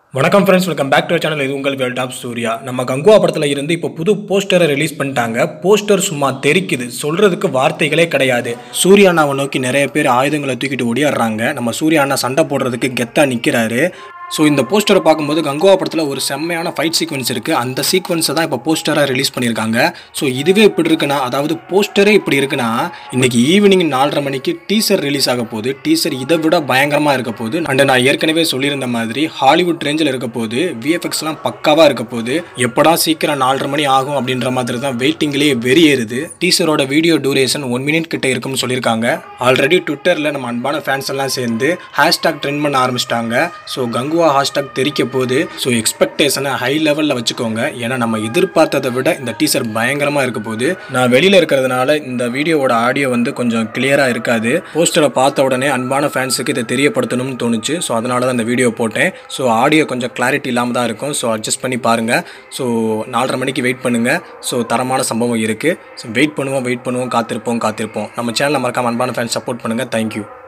வணக்கம் friends welcome back to channel இது உங்கள் வேல் டாப் சூர்யா நம்ம கங்குவா படத்தில் இருந்து இப்போ புது போஸ்டரை ரிலீஸ் பண்ணிட்டாங்க போஸ்டர் சும்மா தெரிக்குது சொல்றதுக்கு வார்த்தைகளே கிடையாது சூர்யா அண்ணாவை நோக்கி நிறைய பேர் ஆயுதங்களை தூக்கிட்டு ஓடிடுறாங்க நம்ம சூர்யா அண்ணா சண்டை போடுறதுக்கு கெத்தா நிற்கிறாரு ஸோ இந்த போஸ்டரை பார்க்கும்போது கங்குவா படத்தில் ஒரு செம்மையான ஃபைட் சீக்வன்ஸ் இருக்குது அந்த சீக்வன்ஸை தான் இப்போ போஸ்டராக ரிலீஸ் பண்ணியிருக்காங்க ஸோ இதுவே இப்படி இருக்குன்னா அதாவது போஸ்டரே இப்படி இருக்குன்னா இன்னைக்கு ஈவினிங் நாலரை மணிக்கு டீசர் ரிலீஸ் ஆக போகுது டீசர் இதை விட பயங்கரமாக இருக்க போகுது அண்ட் நான் ஏற்கனவே சொல்லியிருந்த மாதிரி ஹாலிவுட் ரேஞ்சில் இருக்க போகுது விஎஃப்எக்ஸ்லாம் பக்காவாக இருக்க போகுது எப்படா சீக்கிரம் நாலரை மணி ஆகும் அப்படின்ற மாதிரி தான் வெயிட்டிங்லேயே வெறியேறுது டீசரோட வீடியோ டூரேஷன் ஒன் மினிட் கிட்ட இருக்கும்னு சொல்லியிருக்காங்க ஆல்ரெடி ட்விட்டரில் நம்ம அன்பான ஃபேன்ஸ் எல்லாம் சேர்ந்து ஹேஷ்டாக் ட்ரெண்ட் பண்ண ஆரம்பிச்சிட்டாங்க ஸோ கங்குவா ஹேஷ்டாக் தெரிக்க போது ஸோ எக்ஸ்பெக்டேஷனை ஹை லெவலில் வச்சுக்கோங்க ஏன்னா நம்ம எதிர்பார்த்ததை விட இந்த டீசர் பயங்கரமாக இருக்க போது நான் வெளியில் இருக்கிறதுனால இந்த வீடியோவோட ஆடியோ வந்து கொஞ்சம் கிளியராக இருக்காது போஸ்டரை பார்த்த உடனே அன்பான ஃபேன்ஸுக்கு இதை தெரியப்படுத்தணும்னு தோணுச்சு ஸோ அதனால தான் இந்த வீடியோ போட்டேன் ஸோ ஆடியோ கொஞ்சம் கிளாரிட்டி இல்லாமல் தான் இருக்கும் ஸோ அட்ஜஸ்ட் பண்ணி பாருங்கள் ஸோ நாலரை மணிக்கு வெயிட் பண்ணுங்கள் ஸோ தரமான சம்பவம் இருக்குது ஸோ வெயிட் பண்ணுவோம் வெயிட் பண்ணுவோம் காத்திருப்போம் காத்திருப்போம் நம்ம சேனலை மறக்காம அன்பான ஃபேன்ஸ் சப்போர்ட் பண்ணுங்கள் தேங்க்யூ